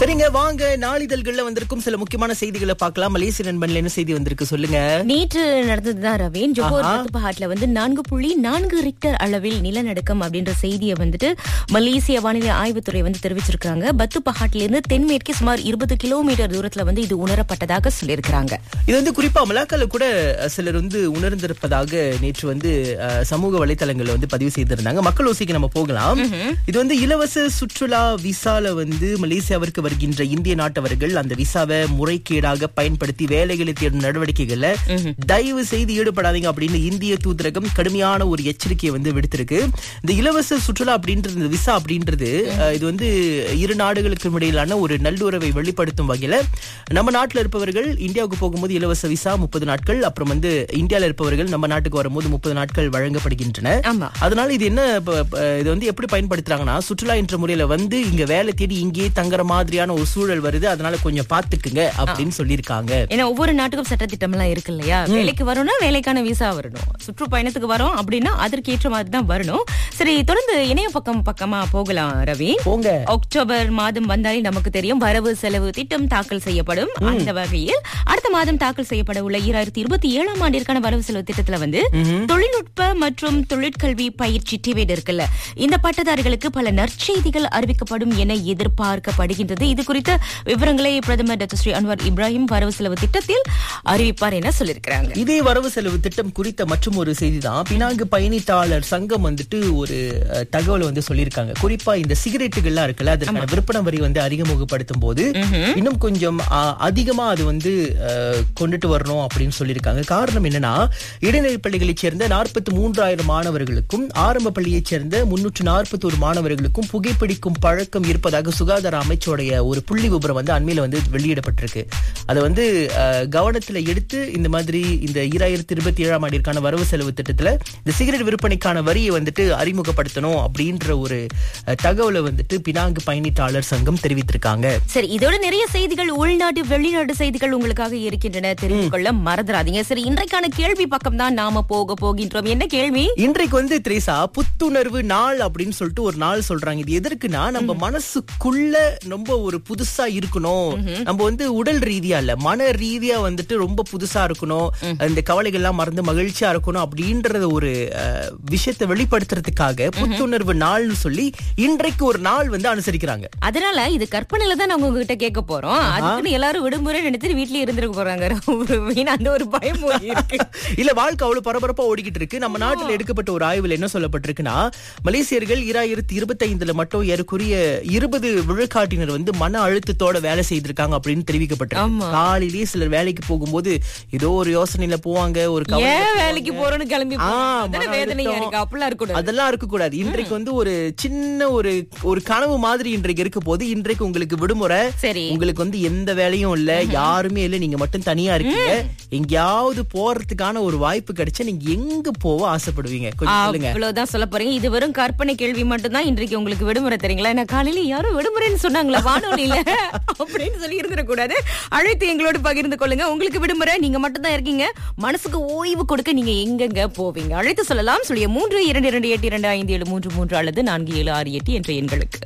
சரிங்க வாங்க நாளிதழ்கள்ல வந்திருக்கும் சில முக்கியமான செய்திகளை பார்க்கலாம் மலேசிய நண்பன்ல என்ன செய்தி வந்திருக்கு சொல்லுங்க நேற்று நடந்ததுதான் ரவீன் ஜோஹர் ஆஹா. பத்துப்பஹாட்ல வந்து நான்கு புள்ளி நான்கு ரிக்டர் அளவில் நிலநடுக்கம் அப்படின்ற செய்தியை வந்துட்டு மலேசிய வானிலை ஆய்வுத்துறை வந்து தெரிவிச்சிருக்காங்க பத்துப்பஹாட்ல இருந்து தென்மேற்கே சுமார் இருபது கிலோமீட்டர் தூரத்துல வந்து இது உணரப்பட்டதாக சொல்லியிருக்கிறாங்க இது வந்து குறிப்பா மலாக்கால கூட அஹ், சிலர் வந்து உணர்ந்திருப்பதாக நேற்று வந்து அஹ், சமூக வலைத்தளங்கள்ல வந்து பதிவு செய்திருந்தாங்க மக்கள் ஓசிக்கு நம்ம போகலாம் இது வந்து இலவச சுற்றுலா விசால வந்து மலேசியாவிற்கு வருகின்ற இந்திய நாட்டவர்கள் அந்த விசாவை முறைகேடாக பயன்படுத்தி வேலைகளை தேடும் நடவடிக்கைகள்ல தயவு செய்து ஈடுபடாதீங்க அப்படின்னு இந்திய தூதரகம் கடுமையான ஒரு எச்சரிக்கையை வந்து விடுத்திருக்கு இந்த இலவச சுற்றுலா அப்படின்றது இந்த விசா அப்படின்றது அஹ், இது வந்து இரு நாடுகளுக்கும் இடையிலான ஒரு நல்லுறவை வெளிப்படுத்தும் வகையில நம்ம நாட்டுல இருப்பவர்கள் இந்தியாவுக்கு போகும்போது இலவச விசா முப்பது நாட்கள் அப்புறம் வந்து இந்தியால இருப்பவர்கள் நம்ம நாட்டுக்கு வரும்போது முப்பது நாட்கள் வழங்கப்படுகின்றன ஆமா அதனால இது என்ன ப- ப- இது வந்து எப்படி பயன்படுத்துறாங்கன்னா சுற்றுலா என்ற முறையில வந்து இங்க வேலை தேடி இங்கேயே தங்குற மாதிரியான ஒரு சூழல் வருது அதனால கொஞ்சம் பாத்துக்குங்க அப்படின்னு சொல்லியிருக்காங்க ஏன்னா ஒவ்வொரு நாட்டுக்கும் சட்டத்திட்டம் எல்லாம் இருக்கு இல்லையா வேலைக்கு வரணும்னா வேலைக்கான விசா வரணும் சுற்றுப்பயணத்துக்கு வரோம் அப்படின்னா அதற்கு ஏற்ற மாதிரி தான் வரணும் சரி தொடர்ந்து இணைய பக்கம் பக்கமா போகலாம் ரவி போங்க அக்டோபர் மாதம் வந்தாலே நமக்கு தெரியும் வரவு செலவு திட்டம் தாக்கல் செய்யப்படும் அந்த வகையில் அடுத்த மாதம் தாக்கல் செய்யப்பட உள்ள ஈராயிரத்தி இருபத்தி ஏழாம் ஆண்டிற்கான வரவு செலவு திட்டத்துல வந்து தொழில்நுட்ப மற்றும் தொழிற்கல்வி பயிற்சி டிவேட் இருக்குல்ல இந்த பட்டதாரிகளுக்கு பல நற்செய்திகள் அறிவிக்கப்படும் என எதிர்பார்க்கப்படுகின்றது இது குறித்த விவரங்களை பிரதமர் டாக்டர் ஸ்ரீ அன்வர் இப்ராஹிம் வரவு செலவு திட்டத்தில் அறிவிப்பார் என சொல்லியிருக்கிறாங்க இதே வரவு செலவு திட்டம் குறித்த மற்றும் ஒரு செய்தி தான் பினாங்கு பயணித்தாளர் சங்கம் வந்துட்டு ஒரு அஹ், தகவலை வந்து சொல்லியிருக்காங்க குறிப்பா இந்த சிகரெட்டுகள்லாம் இருக்குல்ல அதற்கான விற்பனை வரி வந்து அறிமுகப்படுத்தும் போது இன்னும் கொஞ்சம் அஹ், அதிகமா அது வந்து அஹ், கொண்டுட்டு வரணும் அப்படின்னு சொல்லியிருக்காங்க காரணம் என்னன்னா இடைநிலை பள்ளிகளைச் சேர்ந்த நாற்பத்தி மூன்றாயிரம் மாணவர்களுக்கும் ஆரம்ப பள்ளியைச் சேர்ந்த முன்னூற்று நாற்பத்தி ஒரு மாணவர்களுக்கும் புகைப்பிடிக்கும் பழக்கம் இருப்பதாக சுகாதார அமைச்சோடைய ஒரு புள்ளி விபரம் வந்து அண்மையில வந்து வெளியிடப்பட்டிருக்கு அதை வந்து அஹ், கவனத்துல எடுத்து இந்த மாதிரி இந்த ஈராயிரத்தி இருபத்தி ஏழாம் ஆண்டிற்கான வரவு செலவு திட்டத்துல இந்த சிகரெட் விற்பனைக்கான வரியை வந்துட்டு அறிமுகப்படுத்தணும் அப்படின்ற ஒரு அஹ், தகவலை வந்துட்டு பினாங்கு பயணிட்டாளர் சங்கம் தெரிவித்திருக்காங்க சரி இதோட நிறைய செய்திகள் உள்நாட்டு வெளிநாட்டு செய்திகள் உங்களுக்காக இருக்கின்றன தெரிந்து கொள்ள மறந்துடாதீங்க சரி இன்றைக்கான கேள்வி பக்கம் தான் நாம போக போகின்றோம் என்ன கேள்வி இன்றைக்கு வந்து திரேசா புத்துணர்வு நாள் அப்படின்னு சொல்லிட்டு ஒரு நாள் சொல்றாங்க இது எதற்குனா நம்ம மனசுக்குள்ள ரொம்ப ஒரு புதுசா இருக்கணும் நம்ம வந்து உடல் ரீதியா இல்ல மன ரீதியா வந்துட்டு ரொம்ப புதுசா இருக்கணும் இந்த கவலைகள் எல்லாம் மறந்து மகிழ்ச்சியா இருக்கணும் அப்படின்றத ஒரு அஹ், விஷயத்தை வெளிப்படுத்துறதுக்காக புத்துணர்வு நாள்னு சொல்லி இன்றைக்கு ஒரு நாள் வந்து அனுசரிக்கிறாங்க அதனால இது கற்பனையில தான் நாங்க உங்ககிட்ட கேட்க போறோம் அதுக்குன்னு எல்லாரும் விடுமுறை நினைத்து வீட்லயே இருந்திருக்க போறாங்க ஒரு வீண் அந்த ஒரு பயம் இருக்கு இல்ல வாழ்க்கை அவ்வளவு பரபரப்பா ஓடிக்கிட்டு இருக்கு நம்ம நாட்டுல எடுக்கப்பட்ட ஒரு ஆய்வுல என்ன சொல்லப்பட்டிருக்குன்னா மலேசியர்கள் இராயிரத்தி இருபத்தி ஐந்துல மட்டும் ஏறக்குறைய இருபது விழுக்காட்டினர் வந்து மன அழுத்தத்தோட வேலை செய்திருக்காங்க அப்படின்னு தெரிவிக்கப்பட்டிருக்கு ஆமா. காலையிலேயே சிலர் வேலைக்கு போகும்போது ஏதோ ஒரு யோசனையில போவாங்க ஒரு கவலையில ஏன் போவாங்க. வேலைக்கு போறோம்னு கிளம்பி ஆ, போறாங்க. அதானே மன வேதனையா அழுத்தம். இருக்கு அப்படிலாம் இருக்க கூடாது அதெல்லாம் இருக்க கூடாது இன்றைக்கு வந்து ஒரு சின்ன ஒரு ஒரு கனவு மாதிரி இன்றைக்கு இருக்க போது இன்றைக்கு உங்களுக்கு விடுமுறை சரி உங்களுக்கு வந்து எந்த வேலையும் இல்ல யாருமே இல்ல நீங்க மட்டும் தனியா இருக்கீங்க எங்கேயாவது போறதுக்கான ஒரு வாய்ப்பு கிடைச்சா நீங்க எங்க போக ஆசைப்படுவீங்க கொஞ்சம் சொல்லுங்க அவ்வளவுதான் சொல்ல போறீங்க இது வெறும் கற்பனை கேள்வி மட்டும் தான் இன்றைக்கு உங்களுக்கு விடுமுறை தெரியுங்களா என்ன காலையில யாரும் விடுமுறைன்னு சொன்னாங்களா வானொலியில அப்படின்னு சொல்லி இருந்துடக்கூடாது அழைத்து எங்களோடு பகிர்ந்து கொள்ளுங்க உங்களுக்கு விடுமுறை நீங்க மட்டும் தான் இருக்கீங்க மனசுக்கு ஓய்வு கொடுக்க நீங்க எங்கெங்க போவீங்க அழைத்து சொல்லலாம் சொல்லிய மூன்று இரண்டு இரண்டு எட்டு இரண்டு ஐந்து ஏழு மூன்று மூன்று அல்லது நான்கு ஏழு ஆறு எட்டு என்ற எண்களுக்கு